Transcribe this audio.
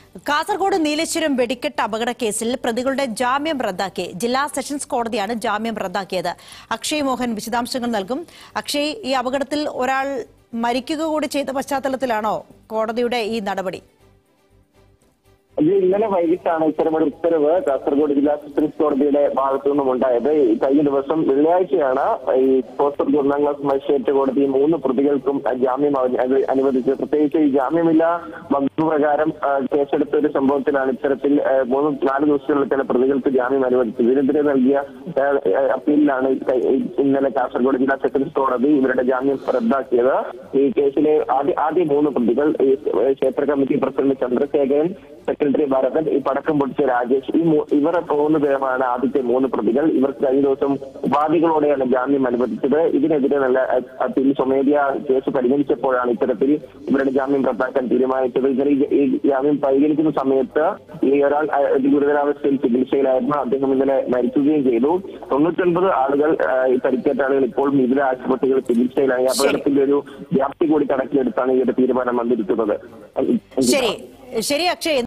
കാസർഗോഡ് നീലേശ്വരം വെടിക്കെട്ട് അപകട കേസിൽ പ്രതികളുടെ ജാമ്യം റദ്ദാക്കി ജില്ലാ സെഷൻസ് കോടതിയാണ് ജാമ്യം റദ്ദാക്കിയത് അക്ഷയ് മോഹൻ വിശദാംശങ്ങൾ നൽകും അക്ഷയ് ഈ അപകടത്തിൽ ഒരാൾ മരിക്കുക കൂടി ചെയ്ത പശ്ചാത്തലത്തിലാണോ കോടതിയുടെ ഈ നടപടി ഇത് ഇന്നലെ വൈകിട്ടാണ് ഇത്തരമൊരു ഉത്തരവ് കാസർഗോഡ് ജില്ലാ സെഷൻസ് കോടതിയുടെ ഭാഗത്തു നിന്നും ഉണ്ടായത് ഈ കഴിഞ്ഞ ദിവസം വെള്ളിയാഴ്ചയാണ് ഈ പോസ്റ്റർ ഒന്നാം ക്ലാസ് മജിസ്ട്രേറ്റ് കോടതി മൂന്ന് പ്രതികൾക്കും ജാമ്യം അവ- അത് അനുവദിച്ചത് പ്രത്യേകിച്ച് ഈ ജാമ്യമില്ല വകുപ്പ് പ്രകാരം ആ, കേസെടുത്ത ഒരു സംഭവത്തിലാണ് ഇത്തരത്തിൽ ആ, മൂന്ന് നാല് ദിവസത്തിനുള്ളിൽ തന്നെ പ്രതികൾക്ക് ജാമ്യം അനുവദിച്ചത് ഇതിനെതിരെ നൽകിയ ആ, ആ, അപ്പീലിലാണ് ഈ കൈ- ഈ ഇന്നലെ കാസർഗോഡ് ജില്ലാ സെഷൻസ് കോടതി ഇവരുടെ ജാമ്യം റദ്ദാക്കിയത് ഈ കേസിലെ ആദ്യ ആദ്യ മൂന്ന് പ്രതികൾ ഈ ക്ഷേത്ര committee president Chandrasekharan secretary Bharathan ഈ പടക്കം പൊടിച്ച രാജേഷ് ഈ മൂ- ഇവർ മൂന്ന് പേരുമാണ് ആദ്യത്തെ മൂന്ന് പ്രതികൾ ഇവർക്ക് കഴിഞ്ഞ ദിവസം ഉപാധികളോടെയാണ് ജാമ്യം അനുവദിച്ചത് ഇതിനെതിരെ നല്ല അഹ്, അപ്പീൽ സ്വമേധ്യ കേസ് പരിഗണിച്ചപ്പോഴാണ് ഇത്തരത്തിൽ ഇവരുടെ ജാമ്യം റദ്ദാക്കാൻ തീരുമാനിച്ചത് ഇവർ ഈ- ഈ ജാമ്യം പരിഗണിക്കുന്ന സമയത്ത് ഈ ഒരാൾ അഹ്, ഗുരുതരാവസ്ഥയിൽ ചികിത്സയിലായിരുന്നു അദ്ദേഹം ഇന്നലെ മരിക്കുകയും ചെയ്തു തൊണ്ണൂറ്റൊൻപത് ആളുകൾ അഹ്, ഈ പരിക്കേറ്റ ആളുകൾ ഇപ്പോഴും വിവിധ ആശുപത്രികളിൽ ചികിത്സയിലായി ഈ അപകടത്തിന്റെ ഒരു വ്യാപ്തി കൂടി കണക്കിലെടുത്താണ് ഈ ഒരു തീരുമാനം വന്നിരിക്കുന്നത് ശരി ശരി അക്ഷയ്